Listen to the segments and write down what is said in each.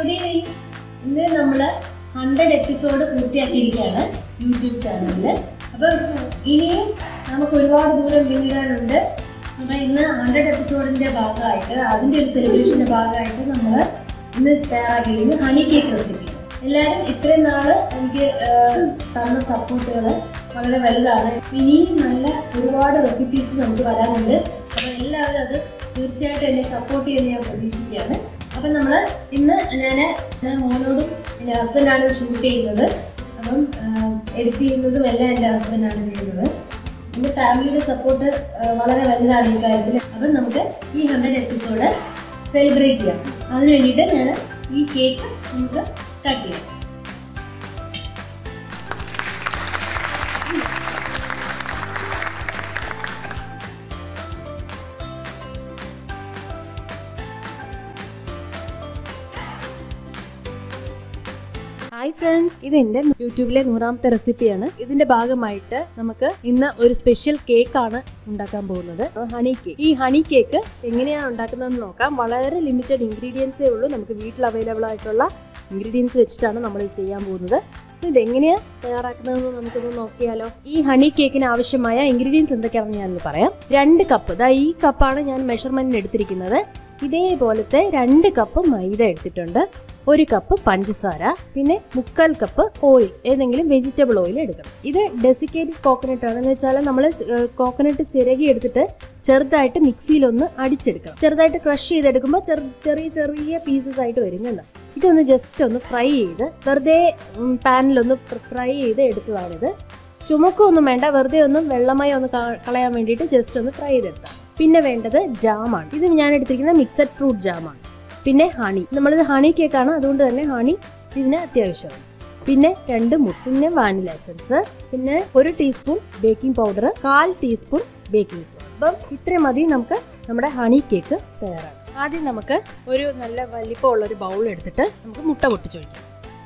Good evening ഇന്ന് നമ്മൾ hundred episode പൂർത്തിയാക്കിയിരിക്കുകയാണ് YouTube ചാനലിൽ അപ്പം ഇനിയും നമുക്ക് ഒരുപാട് ദൂരം പിന്നിടാനുണ്ട് അപ്പം ഇന്ന് ഹൺഡ്രഡ് എപ്പിസോഡിൻ്റെ ഭാഗമായിട്ട് അതിൻ്റെ ഒരു സെലിബ്രേഷൻ്റെ ഭാഗമായിട്ട് നമ്മൾ ഇന്ന് തയ്യാറാക്കിയിരിക്കുന്നത് ഹണി കേക്ക് റെസിപ്പി എല്ലാവരും ഇത്രയും നാൾ എനിക്ക് ആഹ്, തന്ന സപ്പോർട്ടുകൾ വളരെ വലുതാണ് ഇനിയും നല്ല ഒരുപാട് റെസിപ്പീസ് നമുക്ക് വരാനുണ്ട് അപ്പം എല്ലാവരും അത് തീർച്ചയായിട്ടും എന്നെ സപ്പോർട്ട് ചെയ്യുമെന്ന് ഞാൻ പ്രതീക്ഷിക്കുകയാണ് അപ്പം നമ്മൾ ഇന്ന് ഞാൻ ഞാൻ മോനോടും എൻ്റെ ഹസ്ബൻഡാണ് ഷൂട്ട് ചെയ്യുന്നത് അപ്പം എഡിറ്റ് ചെയ്യുന്നതും എല്ലാം എൻ്റെ ഹസ്ബൻഡാണ് ചെയ്യുന്നത് എൻ്റെ ഫാമിലിയുടെ സപ്പോർട്ട് വളരെ വലുതാണ് ഈ കാര്യത്തിൽ അപ്പം നമുക്ക് ഈ ഹൺഡ്രഡ് എപ്പിസോഡ് സെലിബ്രേറ്റ് ചെയ്യാം അതിന് വേണ്ടിയിട്ട് ഞാൻ ഈ കേക്ക് നമുക്ക് കട്ട് ചെയ്യാം ഹായ് ഫ്രണ്ട്സ് ഇത് എൻ്റെ യൂട്യൂബിലെ നൂറാമത്തെ റെസിപ്പിയാണ് ഇതിന്റെ ഭാഗമായിട്ട് നമുക്ക് ഇന്ന് ഒരു സ്പെഷ്യൽ കേക്കാണ് ഉണ്ടാക്കാൻ പോകുന്നത് ഹണി കേക്ക് ഈ ഹണി കേക്ക് എങ്ങനെയാണ് ഉണ്ടാക്കുന്നതെന്ന് നോക്കാം വളരെ ലിമിറ്റഡ് ഇൻഗ്രീഡിയൻസേ ഉള്ളൂ നമുക്ക് വീട്ടിൽ അവൈലബിൾ ആയിട്ടുള്ള ഇൻഗ്രീഡിയൻസ് വെച്ചിട്ടാണ് നമ്മൾ ഇത് ചെയ്യാൻ പോകുന്നത് അപ്പോൾ ഇത് എങ്ങനെയാണ് തയ്യാറാക്കുന്നതെന്ന് നമുക്കൊന്ന് നോക്കിയാലോ ഈ ഹണി കേക്കിന് ആവശ്യമായ ഇൻഗ്രീഡിയൻസ് എന്തൊക്കെയാണെന്ന് ഞാനൊന്ന് പറയാം രണ്ട് കപ്പ് ദാ ഈ കപ്പാണ് ഞാൻ മെഷർമെന്റിന് എടുത്തിരിക്കുന്നത് ഇതേപോലത്തെ രണ്ട് കപ്പ് മൈദ എടുത്തിട്ടുണ്ട് ഒരു കപ്പ് പഞ്ചസാര പിന്നെ മുക്കാൽ കപ്പ് ഓയിൽ ഏതെങ്കിലും വെജിറ്റബിൾ ഓയിൽ എടുക്കണം ഇത് ഡെസിക്കേറ്റഡ് കോക്കനട്ട് ആണ് എന്ന് വെച്ചാൽ നമ്മൾ കോക്കനട്ട് ചിരകി എടുത്തിട്ട് ചെറുതായിട്ട് മിക്സിയിലൊന്ന് അടിച്ചെടുക്കണം ചെറുതായിട്ട് ക്രഷ് ചെയ്തെടുക്കുമ്പോൾ ചെറു ചെറിയ ചെറിയ പീസസ് ആയിട്ട് വരും കണ്ടോ ഇതൊന്ന് ജസ്റ്റ് ഒന്ന് ഫ്രൈ ചെയ്ത് വെറുതെ പാനിലൊന്ന് ഫ്രൈ ചെയ്ത് എടുത്തതാണിത് ചുമക്കൊന്നും വേണ്ട വെറുതെ ഒന്ന് വെള്ളമായി ഒന്ന് ക- കളയാൻ വേണ്ടിയിട്ട് ജസ്റ്റ് ഒന്ന് ഫ്രൈ ചെയ്തെടുത്താൽ പിന്നെ വേണ്ടത് ജാമാണ് ഇത് ഞാൻ എടുത്തിരിക്കുന്ന മിക്സഡ് ഫ്രൂട്ട് ജാമാണ് പിന്നെ ഹണി നമ്മളിത് ഹണി കേക്കാണ് അതുകൊണ്ട് തന്നെ ഹണി ഇതിന് അത്യാവശ്യമാണ് പിന്നെ രണ്ട് മുട്ട പിന്നെ വാനില എസൻസ് പിന്നെ ഒരു ടീസ്പൂൺ ബേക്കിംഗ് പൗഡർ കാൽ ടീസ്പൂൺ ബേക്കിംഗ് സോഡ അപ്പം ഇത്രയും മതി നമുക്ക് നമ്മുടെ ഹണി കേക്ക് തയ്യാറാക്കാം ആദ്യം നമുക്ക് ഒരു നല്ല വലിപ്പമുള്ള ഒരു ബൗൾ എടുത്തിട്ട് നമുക്ക് മുട്ട പൊട്ടിച്ചൊഴിക്കാം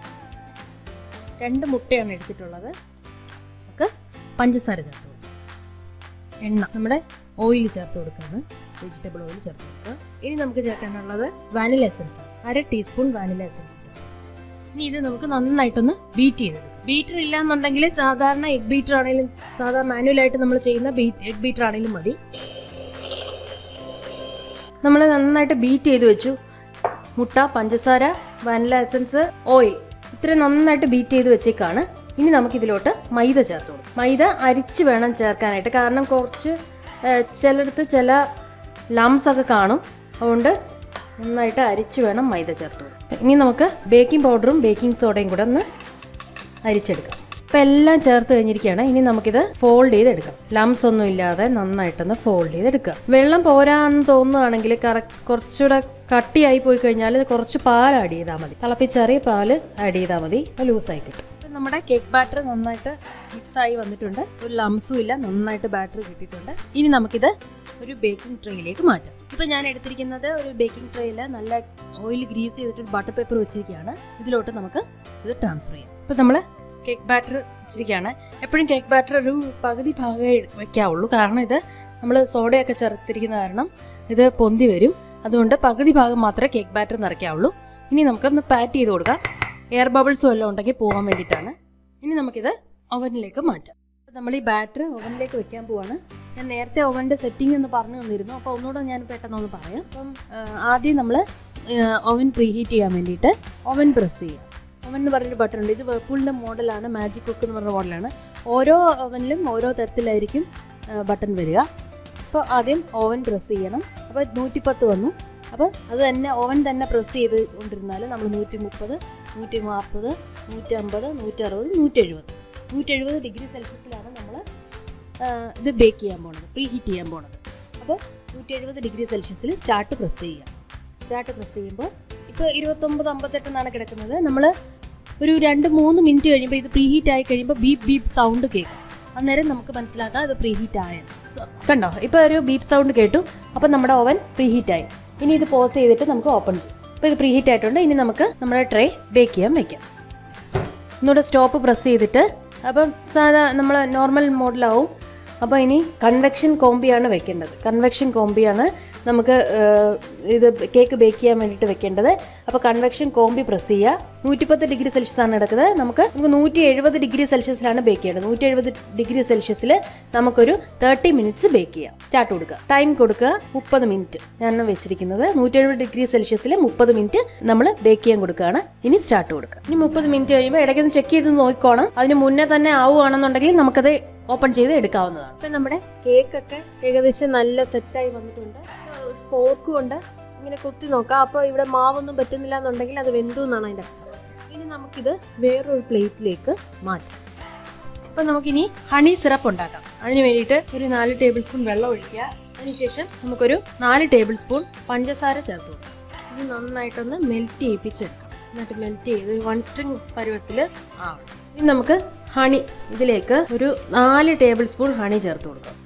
രണ്ട് മുട്ടയാണ് എടുത്തിട്ടുള്ളത് നമുക്ക് പഞ്ചസാര ചേർത്ത് കൊടുക്കാം എണ്ണ നമ്മുടെ ഓയിൽ ചേർത്ത് കൊടുക്കുകയാണ് വെജിറ്റബിൾ ഓയിൽ ചേർത്ത് കൊടുക്കുക ഇനി നമുക്ക് ചേർക്കാനുള്ളത് വാനില എസൻസ് അര ടീസ്പൂൺ വാനില എസൻസ് ചേർത്ത് ഇനി ഇത് നമുക്ക് നന്നായിട്ടൊന്ന് ബീറ്റ് ചെയ്തെടുക്കാം ബീറ്റർ ഇല്ലാന്നുണ്ടെങ്കിൽ സാധാരണ എഗ് ബീറ്റർ ആണെങ്കിലും സാധാരണ മാനുവലായിട്ട് നമ്മൾ ചെയ്യുന്ന എഗ് ബീറ്റർ ആണെങ്കിലും മതി നമ്മൾ നന്നായിട്ട് ബീറ്റ് ചെയ്ത് വെച്ചു മുട്ട പഞ്ചസാര വാനില എസൻസ് ഓയിൽ ഇത്രയും നന്നായിട്ട് ബീറ്റ് ചെയ്ത് വെച്ചേക്കാണ് ഇനി നമുക്ക് ഇതിലോട്ട് മൈദ ചേർത്ത് കൊടുക്കും മൈദ അരിച്ച് വേണം ചേർക്കാനായിട്ട് കാരണം കുറച്ച് ഏഹ്, ചിലയിടത്ത് ചില ലംസ് ഒക്കെ കാണും അതുകൊണ്ട് നന്നായിട്ട് അരിച്ച് വേണം മൈദ ചേർത്ത് കൊടുക്കും ഇനി നമുക്ക് ബേക്കിംഗ് പൗഡറും ബേക്കിംഗ് സോഡയും കൂടെ ഒന്ന് അരിച്ചെടുക്കാം ഇപ്പം എല്ലാം ചേർത്ത് കഴിഞ്ഞിരിക്കുകയാണ് ഇനി നമുക്കിത് ഫോൾഡ് ചെയ്തെടുക്കാം ലംസ് ഒന്നും ഇല്ലാതെ നന്നായിട്ടൊന്ന് ഫോൾഡ് ചെയ്തെടുക്കുക വെള്ളം പോരാന്ന് തോന്നുകയാണെങ്കിൽ കറക്റ്റ് കുറച്ചുകൂടെ കട്ടിയായി പോയി കഴിഞ്ഞാൽ കുറച്ച് പാൽ ആഡ് ചെയ്താൽ മതി തിളപ്പിച്ചറിയ പാൽ ആഡ് ചെയ്താൽ മതി ലൂസായി കിട്ടും ഇപ്പം നമ്മുടെ കേക്ക് ബാറ്റർ നന്നായിട്ട് മിക്സ് ആയി വന്നിട്ടുണ്ട് ഒരു ലംസും ഇല്ല നന്നായിട്ട് ബാറ്റർ കിട്ടിയിട്ടുണ്ട് ഇനി നമുക്കിത് ഒരു ബേക്കിംഗ് ട്രേയിലേക്ക് മാറ്റാം ഇപ്പം ഞാൻ എടുത്തിരിക്കുന്നത് ഒരു ബേക്കിംഗ് ട്രേയിൽ നല്ല ഓയിൽ ഗ്രീസ് ചെയ്തിട്ട് ബട്ടർ പേപ്പർ വെച്ചിരിക്കുകയാണ് ഇതിലോട്ട് നമുക്ക് ഇത് ട്രാൻസ്ഫർ ചെയ്യാം ഇപ്പം നമ്മൾ കേക്ക് ബാറ്റർ വെച്ചിരിക്കുകയാണ് എപ്പോഴും കേക്ക് ബാറ്റർ ഒരു പകുതി ഭാഗമേ വെക്കാവുള്ളൂ കാരണം ഇത് നമ്മൾ സോഡയൊക്കെ ചേർത്തിരിക്കുന്ന കാരണം ഇത് പൊന്തി വരും അതുകൊണ്ട് പകുതി ഭാഗം മാത്രമേ കേക്ക് ബാറ്റർ നിറയ്ക്കാവുള്ളൂ ഇനി നമുക്കൊന്ന് പാറ്റ് ചെയ്ത് കൊടുക്കാം എയർ ബബിൾസും എല്ലാം ഉണ്ടെങ്കിൽ പോകാൻ വേണ്ടിയിട്ടാണ് ഇനി നമുക്കിത് ഓവനിലേക്ക് മാറ്റാം അപ്പോൾ നമ്മൾ ഈ ബാറ്റർ ഓവനിലേക്ക് വെക്കാൻ പോവാണ് ഞാൻ നേരത്തെ ഓവൻ്റെ സെറ്റിംഗ് ഒന്ന് പറഞ്ഞു തന്നിരുന്നു അപ്പോൾ ഒന്നുകൂടെ ഞാൻ പെട്ടെന്നൊന്ന് പറയാം അപ്പം ആ, ആദ്യം നമ്മൾ ഓവൻ പ്രീഹീറ്റ് ചെയ്യാൻ വേണ്ടിയിട്ട് ഓവൻ പ്രസ് ചെയ്യാം ഓവൻ എന്ന് പറഞ്ഞൊരു ബട്ടൺ ഉണ്ട് ഇത് വേൾപൂളിൻ്റെ മോഡലാണ് മാജിക് കുക്ക് എന്ന് പറഞ്ഞ മോഡലാണ് ഓരോ ഓവനിലും ഓരോ തരത്തിലായിരിക്കും ബട്ടൺ വരിക അപ്പോൾ ആദ്യം ഓവൻ പ്രസ് ചെയ്യണം അപ്പോൾ നൂറ്റിപ്പത്ത് വന്നു അപ്പോൾ അത് തന്നെ ഓവൻ തന്നെ പ്രസ് ചെയ്ത് കൊണ്ടിരുന്നാൽ നമ്മൾ നൂറ്റി മുപ്പത് നൂറ്റി നാൽപ്പത് നൂറ്റമ്പത് നൂറ്ററുപത് നൂറ്റെഴുപത് നൂറ്റെഴുപത് ഡിഗ്രി സെൽഷ്യസിലാണ് നമ്മൾ ഇത് ബേക്ക് ചെയ്യാൻ പോണത് പ്രീ ഹീറ്റ് ചെയ്യാൻ പോണത് അപ്പോൾ നൂറ്റെഴുപത് ഡിഗ്രി സെൽഷ്യസിൽ സ്റ്റാർട്ട് പ്രസ് ചെയ്യുക സ്റ്റാർട്ട് പ്രസ് ചെയ്യുമ്പോൾ ഇപ്പോൾ ഇരുപത്തൊമ്പത് അമ്പത്തെട്ട് എന്നാണ് കിടക്കുന്നത് നമ്മൾ ഒരു രണ്ട് മൂന്ന് മിനിറ്റ് കഴിയുമ്പോൾ ഇത് പ്രീ ഹീറ്റ് ആയി കഴിയുമ്പോൾ ബീപ്പ് ബീപ്പ് സൗണ്ട് കേൾക്കും അന്നേരം നമുക്ക് മനസ്സിലാക്കാം ഇത് പ്രീ ഹീറ്റ് ആയത് So, കണ്ടോ ഇപ്പോൾ ഒരു ബീപ്പ് സൗണ്ട് കേട്ടു അപ്പോൾ നമ്മുടെ ഓവൻ പ്രീ ഹീറ്റ് ആയി ഇനി ഇത് പോസ് ചെയ്തിട്ട് നമുക്ക് ഓപ്പൺ ചെയ്യും അപ്പോൾ ഇത് പ്രീ ഹീറ്റ് ആയിട്ടുണ്ട് ഇനി നമുക്ക് നമ്മുടെ ട്രേ ബേക്ക് ചെയ്യാൻ വെക്കാം ഒന്നുകൂടെ സ്റ്റോപ്പ് പ്രസ് ചെയ്തിട്ട് അപ്പം സാധാ നമ്മൾ നോർമൽ മോഡലാവും അപ്പോൾ ഇനി കൺവെക്ഷൻ കോമ്പിയാണ് വെക്കേണ്ടത് കൺവെക്ഷൻ കോമ്പിയാണ് നമുക്ക് ഏഹ്, ഇത് കേക്ക് ബേക്ക് ചെയ്യാൻ വേണ്ടിയിട്ട് വെക്കേണ്ടത് അപ്പോൾ കൺവെക്ഷൻ കോമ്പി പ്രസ് ചെയ്യുക നൂറ്റിപ്പത്ത് ഡിഗ്രി സെൽഷ്യസ് ആണ് നടക്കുന്നത് നമുക്ക് നമുക്ക് നൂറ്റി എഴുപത് ഡിഗ്രി സെൽഷ്യസിലാണ് ബേക്ക് ചെയ്യേണ്ടത് നൂറ്റി എഴുപത് ഡിഗ്രി സെൽഷ്യസിൽ നമുക്കൊരു തേർട്ടി മിനിറ്റ്സ് ബേക്ക് ചെയ്യാം സ്റ്റാർട്ട് കൊടുക്കുക ടൈം കൊടുക്കുക മുപ്പത് മിനിറ്റ് ഞാൻ വെച്ചിരിക്കുന്നത് നൂറ്റി എഴുപത് ഡിഗ്രി സെൽഷ്യസിൽ മുപ്പത് മിനിറ്റ് നമ്മൾ ബേക്ക് ചെയ്യാൻ കൊടുക്കുകയാണ് ഇനി സ്റ്റാർട്ട് കൊടുക്കുക ഇനി മുപ്പത് മിനിറ്റ് കഴിയുമ്പോൾ ഇടയ്ക്കൊന്ന് ചെക്ക് ചെയ്ത് നോക്കിക്കോണം അതിന് മുന്നേ തന്നെ ആവുകയാണെന്നുണ്ടെങ്കിൽ നമുക്കത് ഓപ്പൺ ചെയ്ത് എടുക്കാവുന്നതാണ് ഇപ്പം നമ്മുടെ കേക്കൊക്കെ ഏകദേശം നല്ല സെറ്റായി വന്നിട്ടുണ്ട് ഫോർക്ക് കൊണ്ട് ഇങ്ങനെ കുത്തി നോക്കാം അപ്പോൾ ഇവിടെ മാവൊന്നും പറ്റുന്നില്ല എന്നുണ്ടെങ്കിൽ അത് വെന്തു എന്നാണ് അതിൻ്റെ അർത്ഥം ഇനി നമുക്കിത് വേറൊരു പ്ലേറ്റിലേക്ക് മാറ്റാം അപ്പം നമുക്കിനി ഹണി സിറപ്പ് ഉണ്ടാക്കാം അതിന് വേണ്ടിയിട്ട് ഒരു നാല് ടേബിൾ സ്പൂൺ വെള്ളം ഒഴിക്കുക അതിനുശേഷം നമുക്കൊരു നാല് ടേബിൾ സ്പൂൺ പഞ്ചസാര ചേർത്ത് കൊടുക്കാം ഇത് നന്നായിട്ടൊന്ന് മെൽറ്റ് ചെയ്യിപ്പിച്ചെടുക്കാം എന്നിട്ട് മെൽറ്റ് ചെയ്ത് ഒരു വൺ സ്ട്രിങ് പരുവത്തിൽ ആ ഇനി നമുക്ക് ഹണി ഇതിലേക്ക് ഒരു നാല് ടേബിൾ സ്പൂൺ ഹണി ചേർത്ത് കൊടുക്കാം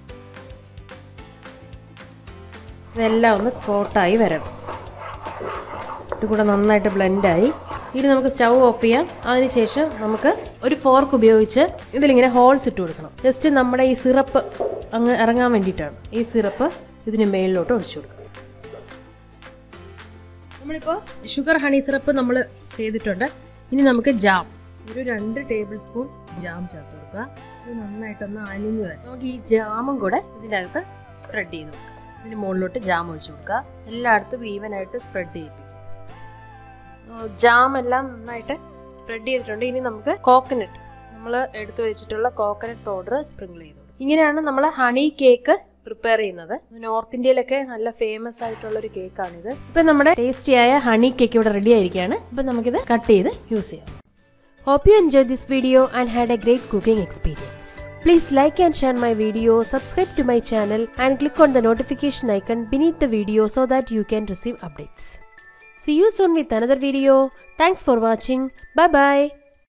ഇതെല്ലാം ഒന്ന് കോട്ടായി വരണം ഇത് കൂടെ നന്നായിട്ട് ബ്ലെൻഡായി ഇനി നമുക്ക് സ്റ്റൗ ഓഫ് ചെയ്യാം അതിനുശേഷം നമുക്ക് ഒരു ഫോർക്ക് ഉപയോഗിച്ച് ഇതിലിങ്ങനെ ഹോൾസ് ഇട്ട് കൊടുക്കണം ജസ്റ്റ് നമ്മുടെ ഈ സിറപ്പ് അങ്ങ് ഇറങ്ങാൻ വേണ്ടിയിട്ടാണ് ഈ സിറപ്പ് ഇതിന് മേളിലോട്ട് ഒഴിച്ചു കൊടുക്കണം നമ്മളിപ്പോൾ ഷുഗർ ഹണി സിറപ്പ് നമ്മൾ ചെയ്തിട്ടുണ്ട് ഇനി നമുക്ക് ജാം ഒരു രണ്ട് ടേബിൾ സ്പൂൺ ജാം ചേർത്ത് കൊടുക്കുക ഇത് നന്നായിട്ടൊന്ന് അലിഞ്ഞു വരാം നമുക്ക് ഈ ജാമും കൂടെ ഇതിൻ്റെ അകത്ത് സ്പ്രെഡ് ചെയ്ത് കൊടുക്കുക ഇതിന് മുകളിലോട്ട് ജാം ഒഴിച്ചു കൊടുക്കുക എല്ലായിടത്തും ഈവനായിട്ട് സ്പ്രെഡ് ചെയ്യിപ്പിക്കുക ജാം എല്ലാം നന്നായിട്ട് സ്പ്രെഡ് ചെയ്തിട്ടുണ്ട് ഇനി നമുക്ക് കോക്കനട്ട് നമ്മൾ എടുത്തു വെച്ചിട്ടുള്ള കോക്കനട്ട് പൗഡർ സ്പ്രിങ്കിൾ ചെയ്തു കൊടുക്കും. ഇങ്ങനെയാണ് നമ്മൾ ഹണി കേക്ക് പ്രിപ്പയർ ചെയ്യുന്നത് നോർത്ത് ഇന്ത്യയിലൊക്കെ നല്ല ഫേമസ് ആയിട്ടുള്ള ഒരു കേക്കാണിത് ഇപ്പം നമ്മുടെ ടേസ്റ്റിയായ ഹണി കേക്ക് ഇവിടെ റെഡി ആയിരിക്കുകയാണ് ഇപ്പം നമുക്കിത് കട്ട് ചെയ്ത് യൂസ് ചെയ്യാം Hope you enjoyed this video and had a great cooking experience. Please like and share my video, subscribe to my channel and click on the notification icon beneath the video so that you can receive updates. See you soon with another video. Thanks for watching. Bye bye.